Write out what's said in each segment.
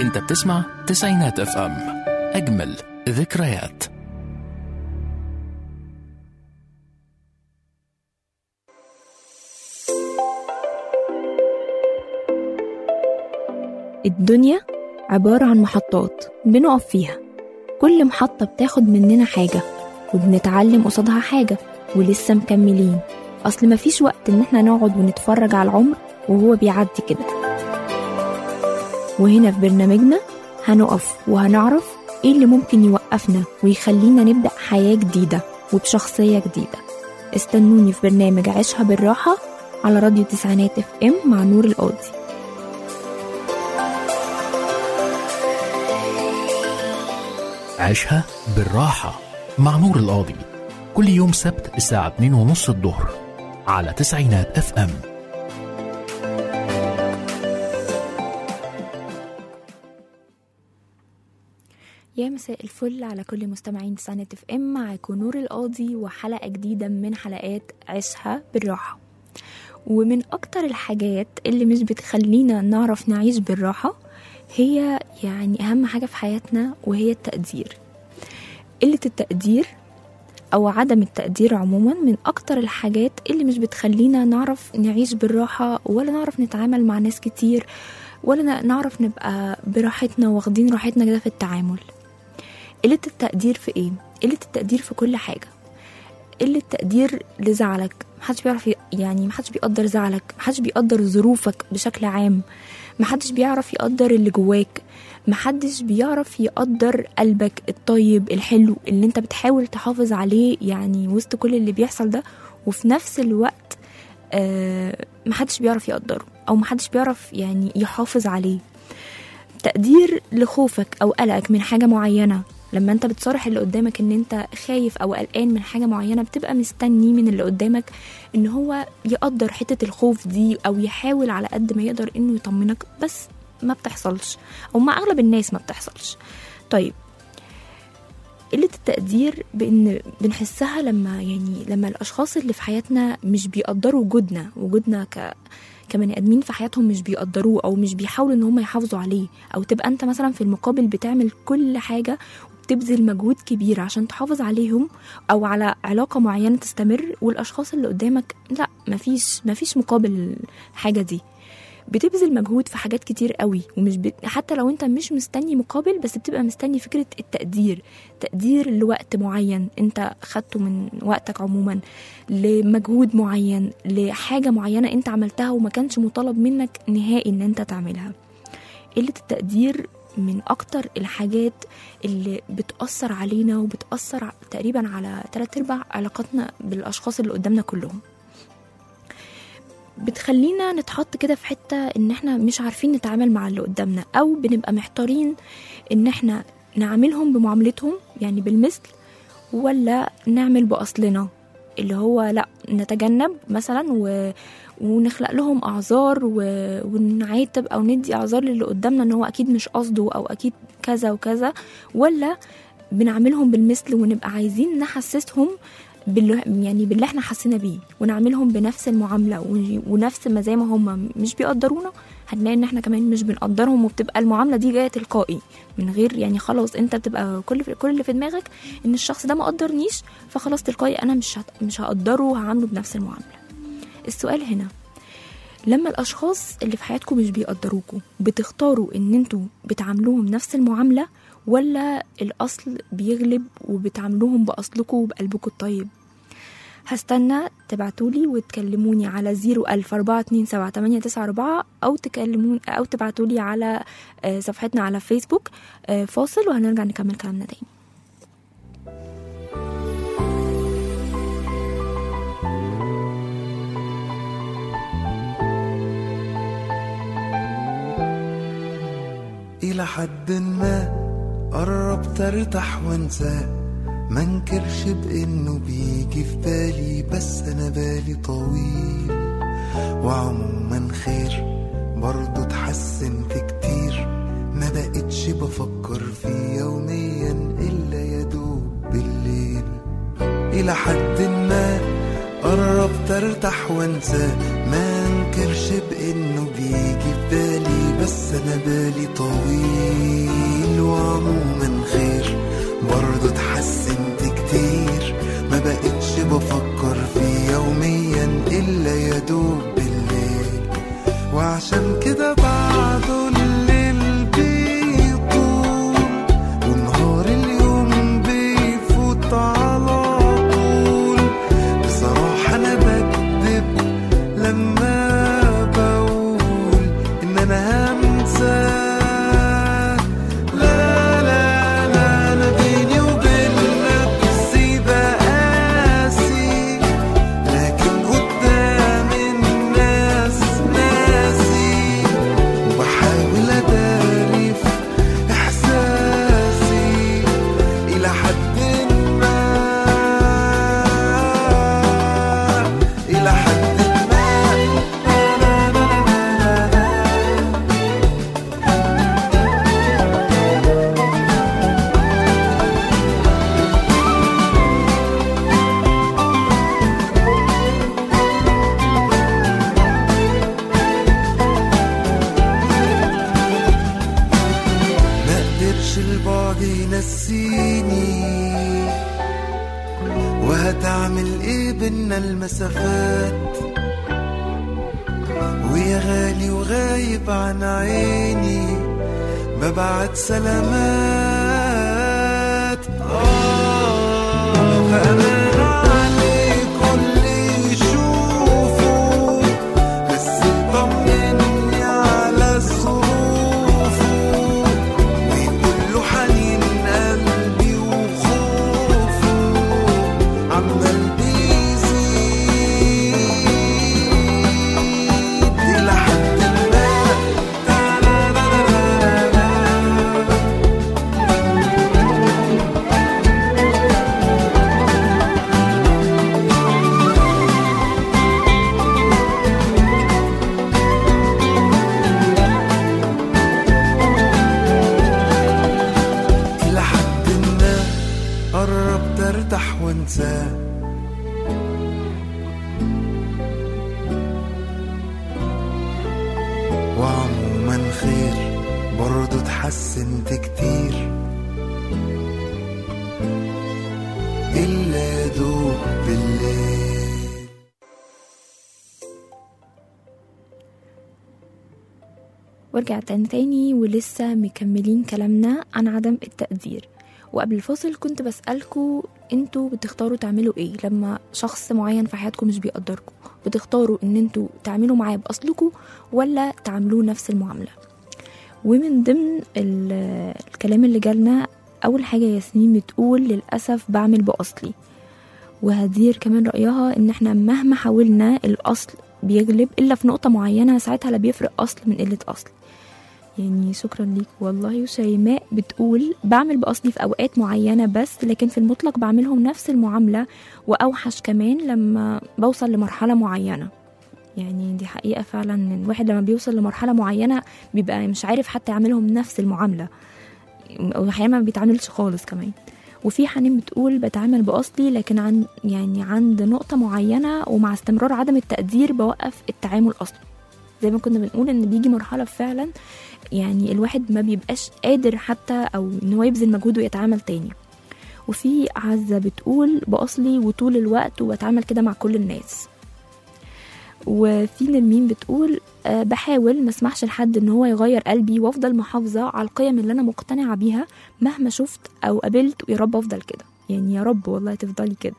انت بتسمع تسعينات اف ام اجمل ذكريات الدنيا عبارة عن محطات بنقف فيها كل محطة بتاخد مننا حاجة وبنتعلم قصادها حاجة ولسه مكملين أصل مفيش وقت إن احنا نقعد ونتفرج على العمر وهو بيعدي كده وهنا في برنامجنا هنقف وهنعرف ايه اللي ممكن يوقفنا ويخلينا نبدأ حياة جديدة وبشخصية جديدة استنوني في برنامج عيشها بالراحة على راديو تسعينات اف ام مع نور القاضي عيشها بالراحة مع نور القاضي كل يوم سبت الساعة 2 ونص الظهر على تسعينات اف ام يا مساء الفل على كل مستمعين تسعينات اف ام معاكم نور القاضي وحلقة جديدة من حلقات عيشها بالراحة ومن أكتر الحاجات اللي مش بتخلينا نعرف نعيش بالراحة هي يعني أهم حاجة في حياتنا وهي التقدير قلة التقدير أو عدم التقدير عموما من أكتر الحاجات اللي مش بتخلينا نعرف نعيش بالراحة ولا نعرف نتعامل مع ناس كتير ولا ن- نعرف نبقى براحتنا واخدين راحتنا كده في التعامل قلة التقدير في ايه؟ قلة التقدير في كل حاجة قلة تقدير لزعلك محدش بيعرف ي- يعني محدش بيقدر زعلك محدش بيقدر ظروفك بشكل عام محدش بيعرف يقدر اللي جواك محدش بيعرف يقدر قلبك الطيب الحلو اللي انت بتحاول تحافظ عليه يعني وسط كل اللي بيحصل ده وفي نفس الوقت آه محدش بيعرف يقدره او محدش بيعرف يعني يحافظ عليه تقدير لخوفك او قلقك من حاجه معينه لما انت بتصارح اللي قدامك ان انت خايف او قلقان من حاجه معينه بتبقى مستني من اللي قدامك ان هو يقدر حته الخوف دي او يحاول على قد ما يقدر انه يطمنك بس ما بتحصلش او مع اغلب الناس ما بتحصلش طيب قلة التقدير بإن بنحسها لما يعني لما الأشخاص اللي في حياتنا مش بيقدروا وجودنا وجودنا ك كبني ادمين في حياتهم مش بيقدروه او مش بيحاولوا ان هم يحافظوا عليه او تبقى انت مثلا في المقابل بتعمل كل حاجه وبتبذل مجهود كبير عشان تحافظ عليهم او على علاقه معينه تستمر والاشخاص اللي قدامك لا مفيش مفيش مقابل الحاجه دي بتبذل مجهود في حاجات كتير قوي ومش ب... حتى لو انت مش مستني مقابل بس بتبقى مستني فكره التقدير تقدير لوقت معين انت خدته من وقتك عموما لمجهود معين لحاجه معينه انت عملتها وما كانش مطالب منك نهائي ان انت تعملها قله التقدير من اكتر الحاجات اللي بتاثر علينا وبتاثر تقريبا على تلات ارباع علاقاتنا بالاشخاص اللي قدامنا كلهم بتخلينا نتحط كده في حتة ان احنا مش عارفين نتعامل مع اللي قدامنا او بنبقى محتارين ان احنا نعاملهم بمعاملتهم يعني بالمثل ولا نعمل بأصلنا اللي هو لا نتجنب مثلا و... ونخلق لهم اعذار و... ونعاتب او ندي اعذار للي قدامنا ان هو اكيد مش قصده او اكيد كذا وكذا ولا بنعملهم بالمثل ونبقى عايزين نحسسهم باللي يعني باللي احنا حسينا بيه ونعملهم بنفس المعامله و- ونفس ما زي ما هم مش بيقدرونا هنلاقي ان احنا كمان مش بنقدرهم وبتبقى المعامله دي جايه تلقائي من غير يعني خلاص انت بتبقى كل كل اللي في دماغك ان الشخص ده ما قدرنيش فخلاص تلقائي انا مش هت- مش هقدره وهعامله بنفس المعامله السؤال هنا لما الاشخاص اللي في حياتكم مش بيقدروكوا بتختاروا ان انتوا بتعاملوهم نفس المعامله ولا الاصل بيغلب وبتعاملوهم باصلكم وبقلبكم الطيب هستنى تبعتولي وتكلموني على زيرو ألف أربعة اتنين سبعة تمانية تسعة أربعة أو تكلمون أو تبعتولي على آه، صفحتنا على فيسبوك آه، فاصل وهنرجع نكمل كلامنا تاني إلى حد ما قربت ارتاح وانساه ما انكرش بانه بيجي في بالي بس انا بالي طويل وعموما خير برضه اتحسنت كتير ما بقتش بفكر فيه يوميا الا يدوب بالليل الى حد ما قربت ارتاح وانساه ما منكرش بانه بيجي في بالي بس انا بالي طويل وعموما خير برضه اتحسنت كتير ما بقتش بفكر فيه يوميا الا يا دوب بالليل وعشان كده بعده الليل بيطول ونهار اليوم بيفوت على طول بصراحة أنا بكذب لما بقول إن أنا هنسى لا لا لا أنا بيني وبين نفسي بقاسي لكن قدام الناس ناسي وبحاول أداري في إحساسي إلى حد ما إلى حد ما ما قدرش البعد ينسيني وهتعمل ايه بينا المسافات ويا غالي وغايب عن عيني ببعت سلامات آه فأمان عليك اللي يشوفه بس يطمني على ظروفه ويقول له حنين قلبي وخوفه عمال بيزيد إلى حد ما إلى حد ما قربت ارتاح وانساه وعموما خير برضه اتحسنت كتير إلا يا دوب بالليل ورجعت تاني ولسه مكملين كلامنا عن عدم التقدير وقبل الفاصل كنت بسألكوا انتوا بتختاروا تعملوا ايه لما شخص معين في حياتكم مش بيقدركم بتختاروا ان انتوا تعملوا معاه بأصلكوا ولا تعملوه نفس المعاملة ومن ضمن ال- الكلام اللي جالنا أول حاجة ياسمين بتقول للأسف بعمل بأصلي وهدير كمان رأيها إن إحنا مهما حاولنا الأصل بيغلب إلا في نقطة معينة ساعتها لا بيفرق أصل من قلة أصل يعني شكرا ليك والله وشيماء بتقول بعمل بأصلي في أوقات معينة بس لكن في المطلق بعملهم نفس المعاملة وأوحش كمان لما بوصل لمرحلة معينة يعني دي حقيقة فعلا إن الواحد لما بيوصل لمرحلة معينة بيبقى مش عارف حتى يعملهم نفس المعاملة وأحيانا ما بيتعاملش خالص كمان وفي حنين بتقول بتعامل بأصلي لكن عن يعني عند نقطة معينة ومع استمرار عدم التقدير بوقف التعامل أصلا زي ما كنا بنقول ان بيجي مرحلة فعلا يعني الواحد ما بيبقاش قادر حتى او ان هو يبذل مجهود ويتعامل تاني وفي عزة بتقول بأصلي وطول الوقت وبتعامل كده مع كل الناس وفي نرمين بتقول أه بحاول ما اسمحش لحد ان هو يغير قلبي وافضل محافظة على القيم اللي انا مقتنعة بيها مهما شفت او قابلت ويا رب افضل كده يعني يا رب والله تفضلي كده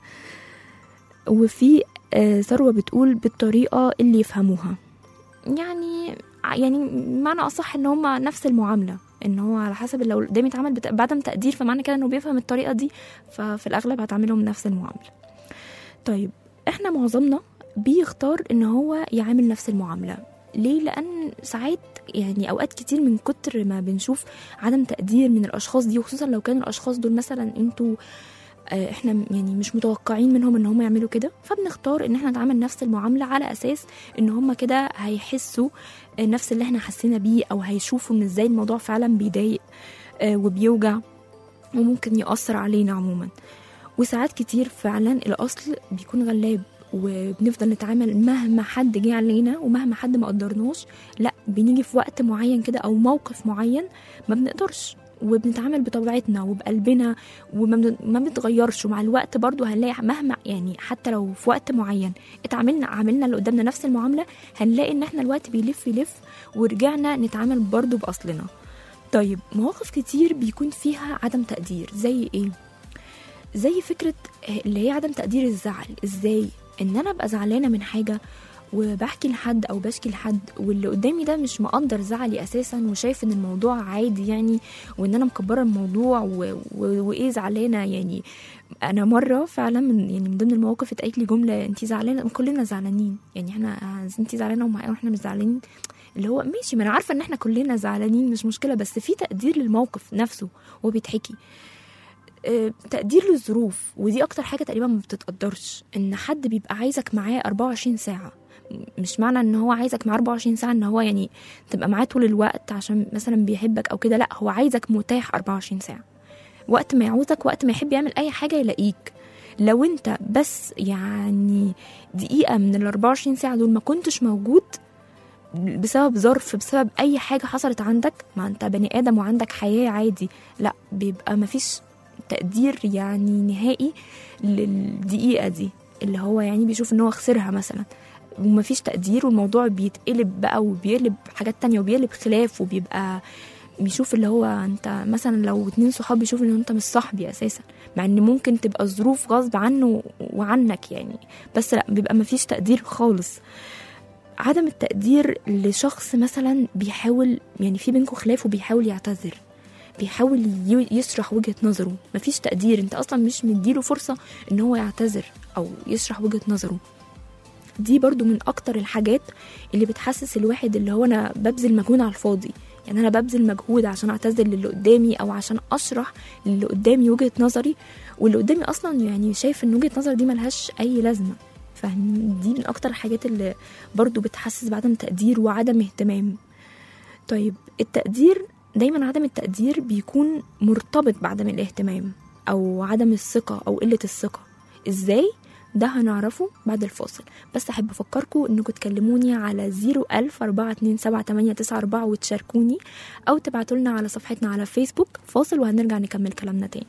وفي آه، ثروة بتقول بالطريقة اللي يفهموها يعني يعني معنى أصح إن هما نفس المعاملة إن هو على حسب لو قدامي اتعمل بت- بعدم تقدير فمعنى كده إنه بيفهم الطريقة دي ففي الأغلب هتعاملهم نفس المعاملة طيب إحنا معظمنا بيختار إن هو يعامل نفس المعاملة ليه؟ لأن ساعات يعني أوقات كتير من كتر ما بنشوف عدم تقدير من الأشخاص دي وخصوصا لو كانوا الأشخاص دول مثلا انتوا آه، احنا م- يعني مش متوقعين منهم ان هم يعملوا كده فبنختار ان احنا نتعامل نفس المعامله على اساس ان هم كده هيحسوا آه، نفس اللي احنا حسينا بيه او هيشوفوا ان ازاي الموضوع فعلا بيضايق آه، وبيوجع وممكن يأثر علينا عموما وساعات كتير فعلا الأصل بيكون غلاب وبنفضل نتعامل مهما حد جه علينا ومهما حد ما قدرناش لا بنيجي في وقت معين كده او موقف معين ما بنقدرش وبنتعامل بطبيعتنا وبقلبنا وما بن- ما بنتغيرش ومع الوقت برضو هنلاقي مهما يعني حتى لو في وقت معين اتعاملنا عملنا اللي قدامنا نفس المعامله هنلاقي ان احنا الوقت بيلف يلف ورجعنا نتعامل برضو باصلنا طيب مواقف كتير بيكون فيها عدم تقدير زي ايه زي فكرة اللي هي عدم تقدير الزعل ازاي ان انا ابقى زعلانة من حاجة وبحكي لحد او بشكي لحد واللي قدامي ده مش مقدر زعلي اساسا وشايف ان الموضوع عادي يعني وان انا مكبره الموضوع و... و... وايه زعلانه يعني انا مره فعلا من يعني من ضمن المواقف اتقالت لي جمله انت زعلانه كلنا زعلانين يعني احنا انت زعلانه ومع- واحنا مش زعلانين اللي هو ماشي ما انا عارفه ان احنا كلنا زعلانين مش مشكله بس في تقدير للموقف نفسه وهو بيتحكي آه، تقدير للظروف ودي اكتر حاجه تقريبا ما بتتقدرش ان حد بيبقى عايزك معاه 24 ساعه مش معنى ان هو عايزك معاه 24 ساعه ان هو يعني تبقى معاه طول الوقت عشان مثلا بيحبك او كده لا هو عايزك متاح 24 ساعه وقت ما يعوزك وقت ما يحب يعمل اي حاجه يلاقيك لو انت بس يعني دقيقه من ال 24 ساعه دول ما كنتش موجود بسبب ظرف بسبب اي حاجه حصلت عندك ما انت بني ادم وعندك حياه عادي لا بيبقى مفيش تقدير يعني نهائي للدقيقه دي اللي هو يعني بيشوف ان هو خسرها مثلا ومفيش تقدير والموضوع بيتقلب بقى وبيقلب حاجات تانية وبيقلب خلاف وبيبقى بيشوف اللي هو انت مثلا لو اتنين صحاب بيشوفوا ان انت مش صاحبي اساسا مع ان ممكن تبقى الظروف غصب عنه وعنك يعني بس لا بيبقى مفيش تقدير خالص عدم التقدير لشخص مثلا بيحاول يعني في بينكم خلاف وبيحاول يعتذر بيحاول ي- يشرح وجهة نظره مفيش تقدير انت اصلا مش مديله فرصة ان هو يعتذر او يشرح وجهة نظره دي برضو من اكتر الحاجات اللي بتحسس الواحد اللي هو انا ببذل مجهود على الفاضي يعني انا ببذل مجهود عشان اعتذر للي قدامي او عشان اشرح للي قدامي وجهة نظري واللي قدامي اصلا يعني شايف ان وجهة نظر دي ملهاش اي لازمة فاهمين دي من اكتر الحاجات اللي برضو بتحسس بعدم تقدير وعدم اهتمام طيب التقدير دايما عدم التقدير بيكون مرتبط بعدم الاهتمام او عدم الثقة او قلة الثقة ازاي ده هنعرفه بعد الفاصل بس احب افكركم انكم تكلموني على 01000 427 وتشاركوني او تبعتوا لنا على صفحتنا على فيسبوك فاصل وهنرجع نكمل كلامنا تاني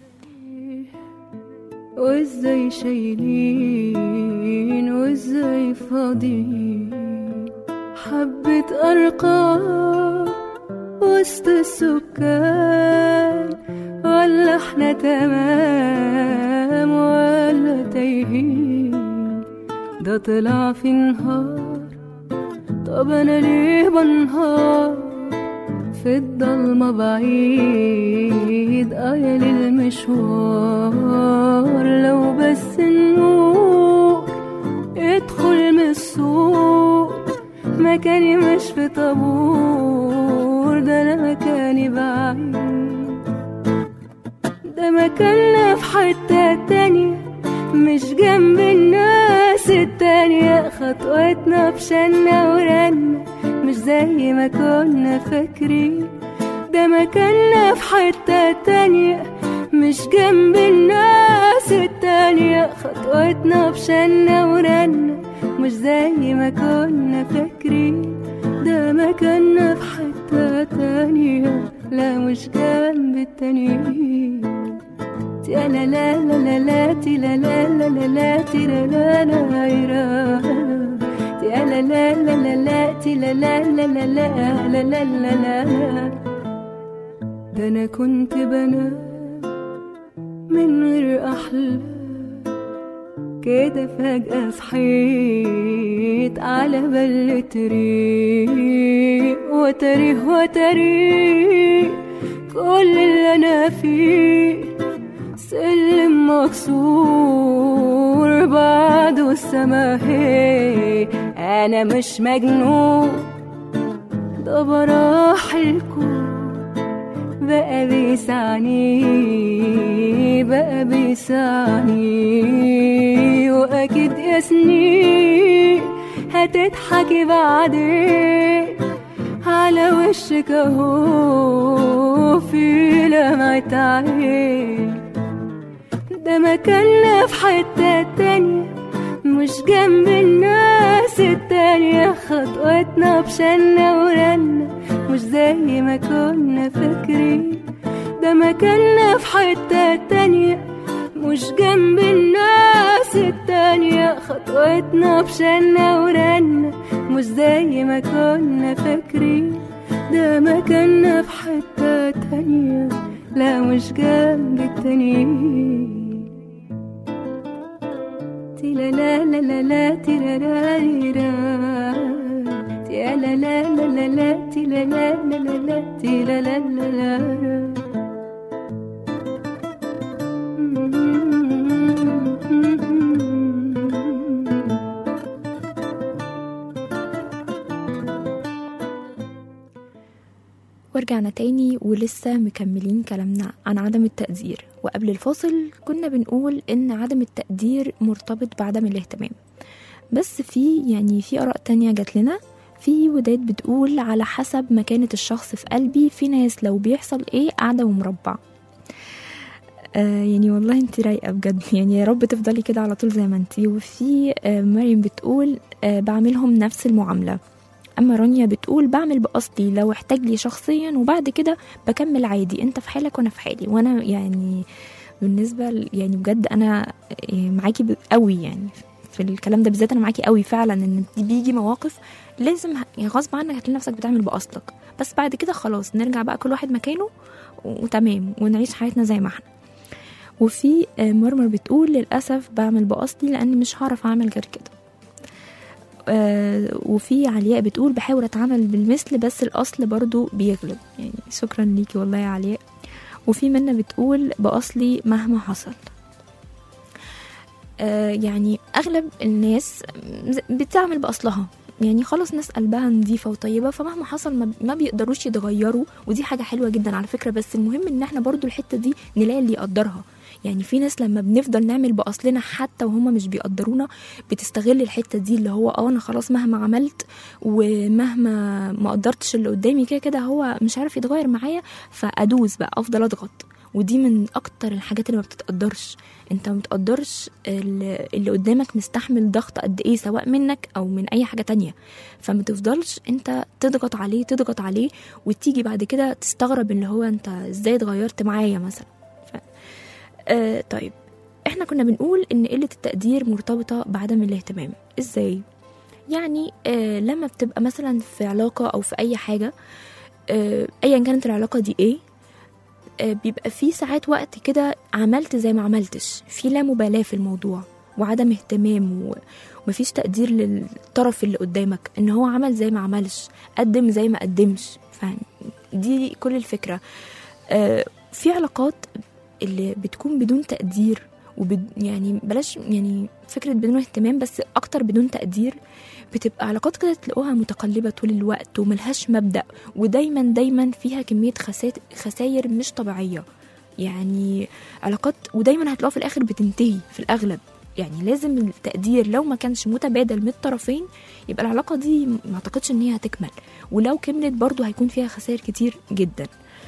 وازاي شايلين وازاي فاضيين حبة أرقام وسط السكان ولا احنا تمام ولا تايهين ده طلع في نهار طب انا ليه بنهار في الضلمة بعيد قايل المشوار لو بس النور ادخل من السوق مكاني مش في طابور ده انا مكاني بعيد ده مكاننا في حتة تانية مش جنب الناس التانية خطوتنا بشنا ورنا مش زي ما كنا فاكرين ده مكاننا في حتة تانية مش جنب الناس التانية خطوتنا بشنا ورنا مش زي ما كنا فاكرين ده مكاننا في حتة تانية لا مش جنب التانيين تي لا لا لا لا لا تي لا لا لا لا لا تي لا لا لا لا تي لا لا لا لا لا تي لا لا لا لا لا لا لا لا لا ده انا كنت بنام من غير احلام كده فجأة صحيت على بل طريق وتاريخ وتاريخ كل اللي انا فيه سلم مكسور بعد السما هي انا مش مجنون ده براح الكون بقى بيسعني بقى بيسعني واكيد يا سنين هتضحكي بعدين على وشك اهو في لمعة عين ده مكاننا في حتة تانية مش جنب الناس التانية خطوتنا بشنا ورنا مش زي ما كنا فاكرين ده مكاننا في حتة تانية مش جنب الناس التانية خطوتنا بشنا ورنا مش زي ما كنا فاكرين ده مكاننا في حتة تانية لا مش جنب التانيين تيلا لا لا لا لا تيلا لا ليرا تيلا لا لا لا لا تيلا لا لا لا لا تيلا لا لا لا ورجعنا تاني ولسه مكملين كلامنا عن عدم التقدير وقبل الفاصل كنا بنقول ان عدم التقدير مرتبط بعدم الاهتمام بس في يعني في اراء تانية جات لنا في وداد بتقول على حسب مكانة الشخص في قلبي في ناس لو بيحصل ايه قاعدة ومربع آه يعني والله انت رايقه بجد يعني يا رب تفضلي كده على طول زي ما انت وفي آه مريم بتقول آه بعملهم نفس المعامله اما رانيا بتقول بعمل بقصدي لو احتاج لي شخصيا وبعد كده بكمل عادي انت في حالك وانا في حالي وانا يعني بالنسبه ل- يعني بجد انا آه، معاكي ب- قوي يعني في الكلام ده بالذات انا معاكي قوي فعلا ان بيجي مواقف لازم ه- يعني غصب عنك هتلاقي نفسك بتعمل باصلك بس بعد كده خلاص نرجع بقى كل واحد مكانه وتمام ونعيش حياتنا زي ما احنا وفي آه، مرمر بتقول للأسف بعمل بقصدي لأني مش هعرف أعمل غير كده آه، وفي علياء بتقول بحاول أتعامل بالمثل بس الأصل برضو بيغلب يعني شكرا ليكي والله يا علياء وفي منا بتقول بأصلي مهما حصل آه، يعني أغلب الناس بتعمل بأصلها يعني خلاص ناس قلبها نظيفة وطيبة فمهما حصل ما- ما بيقدروش يتغيروا ودي حاجة حلوة جدا على فكرة بس المهم ان احنا برضو الحتة دي نلاقي اللي يقدرها يعني في ناس لما بنفضل نعمل بأصلنا حتى وهم مش بيقدرونا بتستغل الحتة دي اللي هو اه انا خلاص مهما عملت ومهما ما قدرتش اللي قدامي كده كده هو مش عارف يتغير معايا فادوس بقى افضل اضغط ودي من اكتر الحاجات اللي ما بتتقدرش انت ما بتقدرش اللي اللي قدامك مستحمل ضغط قد ايه سواء منك او من اي حاجه تانية فما تفضلش انت تضغط عليه تضغط عليه وتيجي بعد كده تستغرب اللي هو انت ازاي اتغيرت معايا مثلا ف... آه طيب احنا كنا بنقول ان قله التقدير مرتبطه بعدم الاهتمام ازاي يعني آه لما بتبقى مثلا في علاقه او في اي حاجه آه ايا كانت العلاقه دي ايه آه، بيبقى في ساعات وقت كده عملت زي ما عملتش في لا مبالاة في الموضوع وعدم اهتمام و- ومفيش تقدير للطرف اللي قدامك ان هو عمل زي ما عملش قدم زي ما قدمش فدي كل الفكرة آه، في علاقات اللي بتكون بدون تقدير وبد يعني بلاش يعني فكرة بدون اهتمام بس أكتر بدون تقدير بتبقى علاقات كده تلاقوها متقلبة طول الوقت وملهاش مبدأ ودايما دايما فيها كمية خسات خساير مش طبيعية يعني علاقات ودايما هتلاقوها في الآخر بتنتهي في الأغلب يعني لازم التقدير لو ما كانش متبادل من الطرفين يبقى العلاقة دي ما اعتقدش ان هي هتكمل ولو كملت برضو هيكون فيها خسائر كتير جدا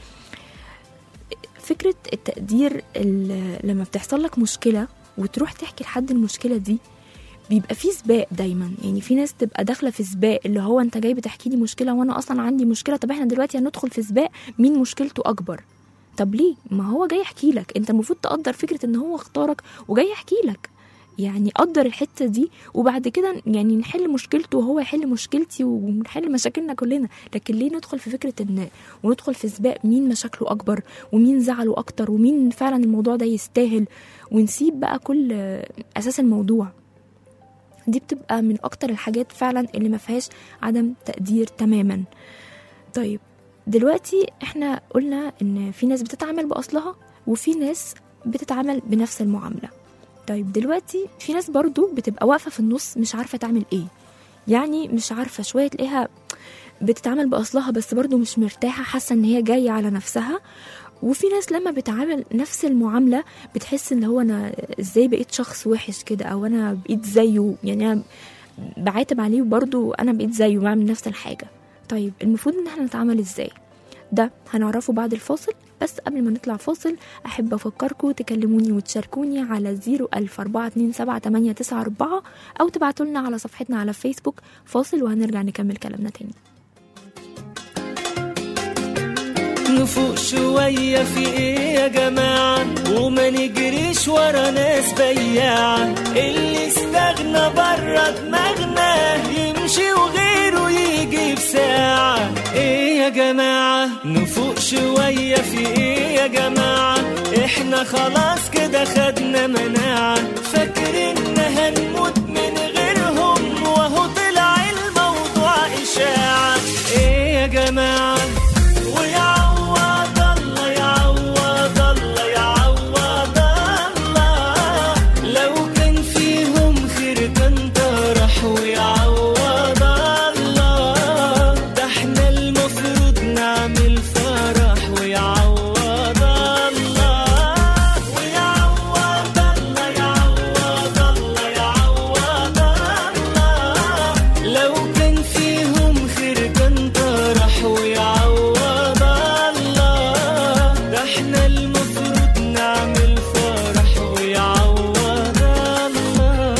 فكرة التقدير ال- لما بتحصل لك مشكلة وتروح تحكي لحد المشكلة دي بيبقى في سباق دايما يعني في ناس تبقى داخله في سباق اللي هو انت جاي بتحكي لي مشكله وانا اصلا عندي مشكله طب احنا دلوقتي هندخل في سباق مين مشكلته اكبر طب ليه ما هو جاي يحكي لك انت المفروض تقدر فكره ان هو اختارك وجاي يحكي لك يعني قدر الحته دي وبعد كده يعني نحل مشكلته وهو يحل مشكلتي ونحل مشاكلنا كلنا لكن ليه ندخل في فكره ان وندخل في سباق مين مشاكله اكبر ومين زعله اكتر ومين فعلا الموضوع ده يستاهل ونسيب بقى كل اساس الموضوع دي بتبقى من اكتر الحاجات فعلا اللي ما فيهاش عدم تقدير تماما طيب دلوقتي احنا قلنا ان في ناس بتتعامل باصلها وفي ناس بتتعامل بنفس المعامله طيب دلوقتي في ناس برضو بتبقى واقفه في النص مش عارفه تعمل ايه يعني مش عارفه شويه تلاقيها بتتعامل باصلها بس برضو مش مرتاحه حاسه ان هي جايه على نفسها وفي ناس لما بتعامل نفس المعامله بتحس ان هو انا ازاي بقيت شخص وحش كده او انا بقيت زيه يعني انا بعاتب عليه وبرضه انا بقيت زيه بعمل نفس الحاجه طيب المفروض ان احنا نتعامل ازاي ده هنعرفه بعد الفاصل بس قبل ما نطلع فاصل أحب أفكركم تكلموني وتشاركوني على 014278994 أو تبعتوا لنا على صفحتنا على فيسبوك فاصل وهنرجع نكمل كلامنا تاني نفوق شوية في ايه يا جماعة وما نجريش ورا ناس بياعة اللي استغنى برا دماغنا يمشي وغيره يجي في ساعة ايه يا جماعة نفوق شوية في ايه يا جماعة احنا خلاص كده خدنا مناعة فاكريننا هنموت من غيرهم وهو طلع الموضوع إشاعة ايه يا جماعة ويعوض الله يعوض الله يعوض الله لو كان فيهم خير كان طرح ويعوض الله ده احنا المفروض نعمل فرح ويعوض الله ويعوض الله يعوض الله يعوض الله لو كان فيهم خير كان طرح ويعوض الله ده احنا المفروض نعمل فرح ويعوض الله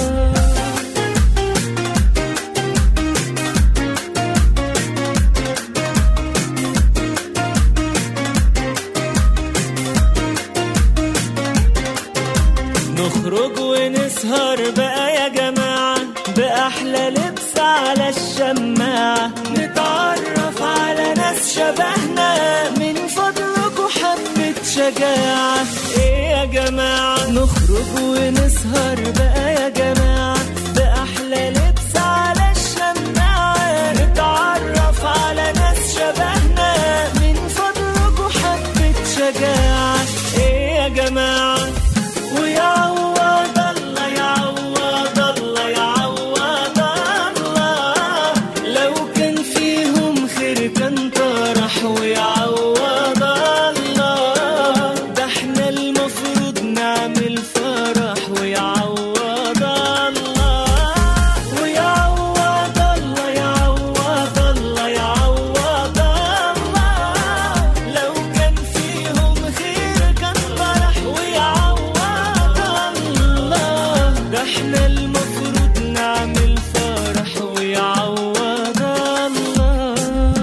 نخرج ونسهر بقى يا جماعة بأحلى لبس على الشماعة نتعرف على ناس شبهنا من فضلكوا حبة شجاعة ايه يا جماعة نخرج ونسهر بقى يا جماعة بأحلى لبس على الشماعة نتعرف على ناس شبهنا من فضلكوا حبة شجاعة ايه يا جماعة ويعوض الله يعوض الله يعوض الله لو كان فيهم خير كان طرح ويعوض الله ده احنا المفروض نعمل فرح ويعوض الله ويعوض الله يعوض الله يعوض الله لو كان فيهم خير كان فرح ويعوض الله ده احنا المفروض نعمل فرح ويعوض الله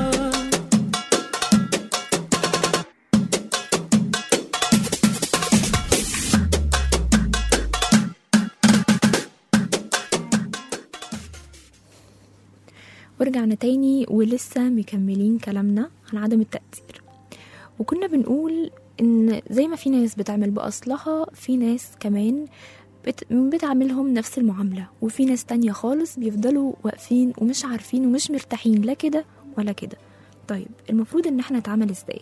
ورجعنا تاني ولسه مكملين كلامنا عن عدم التقدير وكنا بنقول ان زي ما في ناس بتعمل بأصلها في ناس كمان بت... بتعملهم نفس المعاملة وفي ناس تانية خالص بيفضلوا واقفين ومش عارفين ومش مرتاحين لا كده ولا كده طيب المفروض ان احنا نتعامل ازاي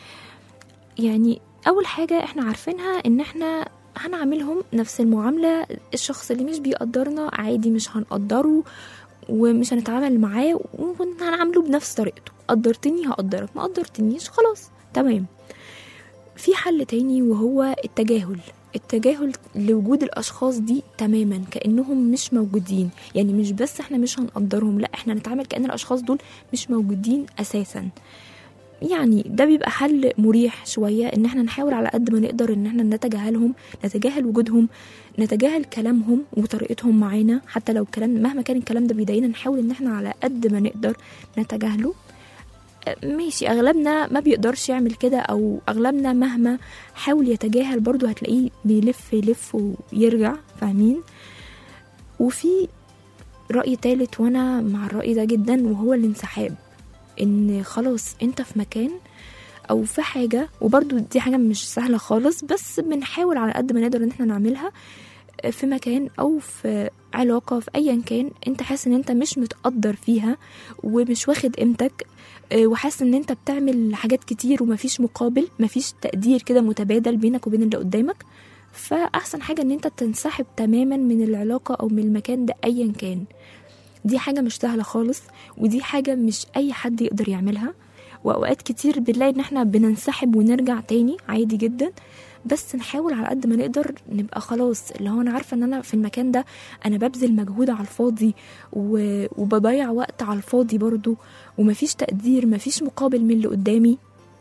يعني اول حاجة احنا عارفينها ان احنا هنعملهم نفس المعاملة الشخص اللي مش بيقدرنا عادي مش هنقدره ومش هنتعامل معاه وهنعامله بنفس طريقته قدرتني هقدرك ما قدرتنيش خلاص تمام في حل تاني وهو التجاهل التجاهل لوجود الاشخاص دي تماما كانهم مش موجودين يعني مش بس احنا مش هنقدرهم لا احنا نتعامل كان الاشخاص دول مش موجودين اساسا يعني ده بيبقى حل مريح شوية ان احنا نحاول على قد ما نقدر ان احنا نتجاهلهم نتجاهل وجودهم نتجاهل كلامهم وطريقتهم معانا حتى لو الكلام مهما كان الكلام ده بيضايقنا نحاول ان احنا على قد ما نقدر نتجاهله أه، ماشي اغلبنا ما بيقدرش يعمل كده او اغلبنا مهما حاول يتجاهل برضو هتلاقيه بيلف يلف ويرجع فاهمين وفي رأي تالت وانا مع الرأي ده جدا وهو الانسحاب ان خلاص انت في مكان او في حاجه وبرضو دي حاجه مش سهله خالص بس بنحاول على قد ما نقدر ان احنا نعملها في مكان او في علاقه في ايا كان انت حاسس ان انت مش متقدر فيها ومش واخد قيمتك آه، وحاسس ان انت بتعمل حاجات كتير ومفيش مقابل مفيش تقدير كده متبادل بينك وبين اللي قدامك فاحسن حاجه ان انت تنسحب تماما من العلاقه او من المكان ده ايا كان دي حاجه مش سهله خالص ودي حاجه مش اي حد يقدر يعملها واوقات كتير بنلاقي ان احنا بننسحب ونرجع تاني عادي جدا بس نحاول على قد ما نقدر نبقى خلاص اللي هو انا عارفه ان انا في المكان ده انا ببذل مجهود على الفاضي و... وبضيع وقت على الفاضي برضو ومفيش تقدير مفيش مقابل من اللي قدامي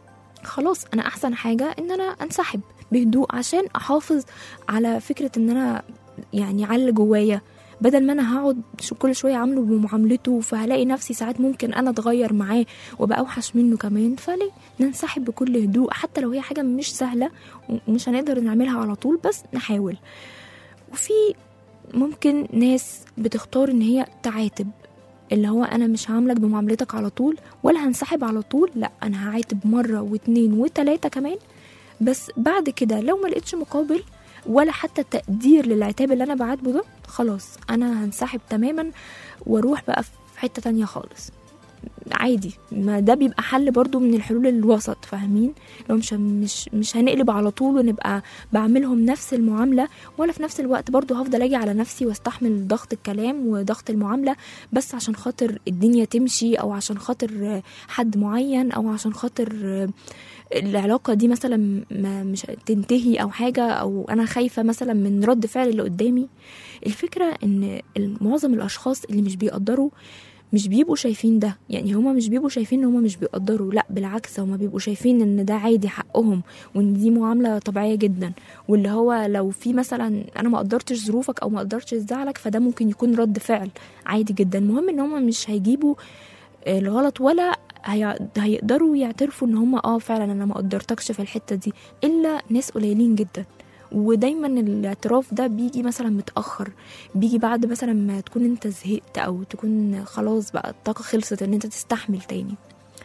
خلاص انا احسن حاجه ان انا انسحب بهدوء عشان احافظ على فكره ان انا يعني على اللي جوايا بدل ما انا هقعد شو- كل شويه عامله بمعاملته فهلاقي نفسي ساعات ممكن انا اتغير معاه وابقى اوحش منه كمان فليه ننسحب بكل هدوء حتى لو هي حاجه مش سهله ومش هنقدر نعملها على طول بس نحاول وفي ممكن ناس بتختار ان هي تعاتب اللي هو انا مش هعاملك بمعاملتك على طول ولا هنسحب على طول لا انا هعاتب مره واتنين وتلاته كمان بس بعد كده لو ما لقيتش مقابل ولا حتى تقدير للعتاب اللي انا بعاتبه ده خلاص انا هنسحب تماما واروح بقى في حته تانية خالص عادي ما ده بيبقى حل برضو من الحلول الوسط فاهمين لو مش مش مش هنقلب على طول ونبقى بعملهم نفس المعامله ولا في نفس الوقت برضو هفضل اجي على نفسي واستحمل ضغط الكلام وضغط المعامله بس عشان خاطر الدنيا تمشي او عشان خاطر حد معين او عشان خاطر العلاقه دي مثلا ما مش تنتهي او حاجه او انا خايفه مثلا من رد فعل اللي قدامي الفكره ان معظم الاشخاص اللي مش بيقدروا مش بيبقوا شايفين ده يعني هما مش بيبقوا شايفين ان هما مش بيقدروا لا بالعكس هما بيبقوا شايفين ان ده عادي حقهم وان دي معامله طبيعيه جدا واللي هو لو في مثلا انا ما قدرتش ظروفك او ما قدرتش زعلك فده ممكن يكون رد فعل عادي جدا المهم ان هما مش هيجيبوا الغلط ولا هي... هيقدروا يعترفوا ان هما اه فعلا انا ما قدرتكش في الحته دي الا ناس قليلين جدا ودايما الاعتراف ده بيجي مثلا متاخر بيجي بعد مثلا ما تكون انت زهقت او تكون خلاص بقى الطاقه خلصت ان انت تستحمل تاني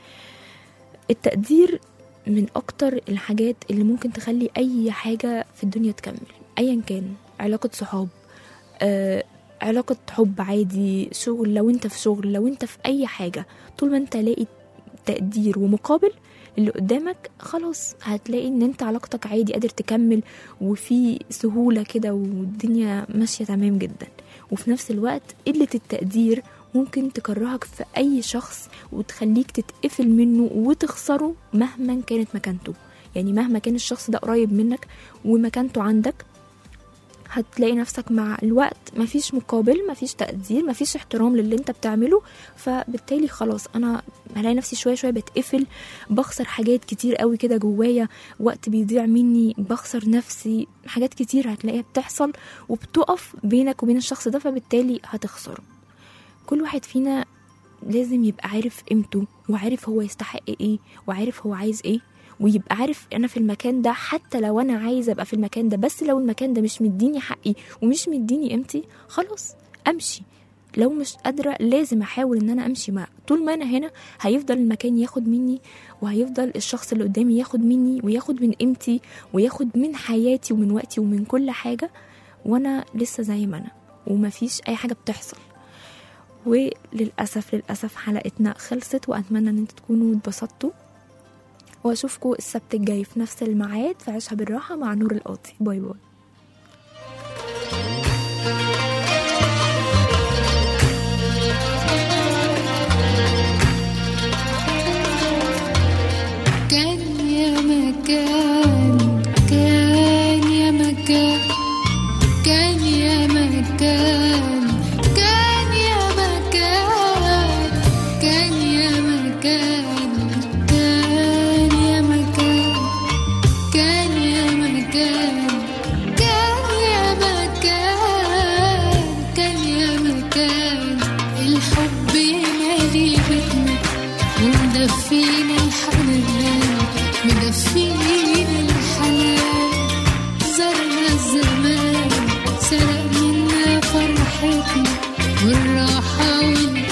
التقدير من اكتر الحاجات اللي ممكن تخلي اي حاجه في الدنيا تكمل ايا كان علاقه صحاب آه علاقة حب عادي شغل لو انت في شغل لو انت في اي حاجة طول ما انت لاقي تقدير ومقابل اللي قدامك خلاص هتلاقي ان انت علاقتك عادي قادر تكمل وفي سهولة كده والدنيا ماشية تمام جدا وفي نفس الوقت قلة التقدير ممكن تكرهك في اي شخص وتخليك تتقفل منه وتخسره مهما كانت مكانته يعني مهما كان الشخص ده قريب منك ومكانته عندك هتلاقي نفسك مع الوقت مفيش مقابل مفيش تقدير مفيش احترام للي انت بتعمله فبالتالي خلاص انا هلاقي نفسي شويه شويه بتقفل بخسر حاجات كتير قوي كده جوايا وقت بيضيع مني بخسر نفسي حاجات كتير هتلاقيها بتحصل وبتقف بينك وبين الشخص ده فبالتالي هتخسره كل واحد فينا لازم يبقى عارف قيمته وعارف هو يستحق ايه وعارف هو عايز ايه ويبقى عارف انا في المكان ده حتى لو انا عايزه ابقى في المكان ده بس لو المكان ده مش مديني حقي ومش مديني قيمتي خلاص امشي لو مش قادره لازم احاول ان انا امشي مع طول ما انا هنا هيفضل المكان ياخد مني وهيفضل الشخص اللي قدامي ياخد مني وياخد من قيمتي وياخد من حياتي ومن وقتي ومن كل حاجه وانا لسه زي ما انا ومفيش اي حاجه بتحصل وللاسف للاسف حلقتنا خلصت واتمنى ان انتوا تكونوا اتبسطتوا واشوفكم السبت الجاي في نفس الميعاد في عيشها بالراحه مع نور القاضي باي باي كان يا مكان كان يا مكان كان يا مكان كان يا مكان كان يا مكان كان يا مكان كان يا مكان كان يا مكان كان يا مكان الحب مالي بيتنا ومدفينا الحنان مدفينا الحنان زرنا الزمان سرق منا فرحتنا والراحة والنعيم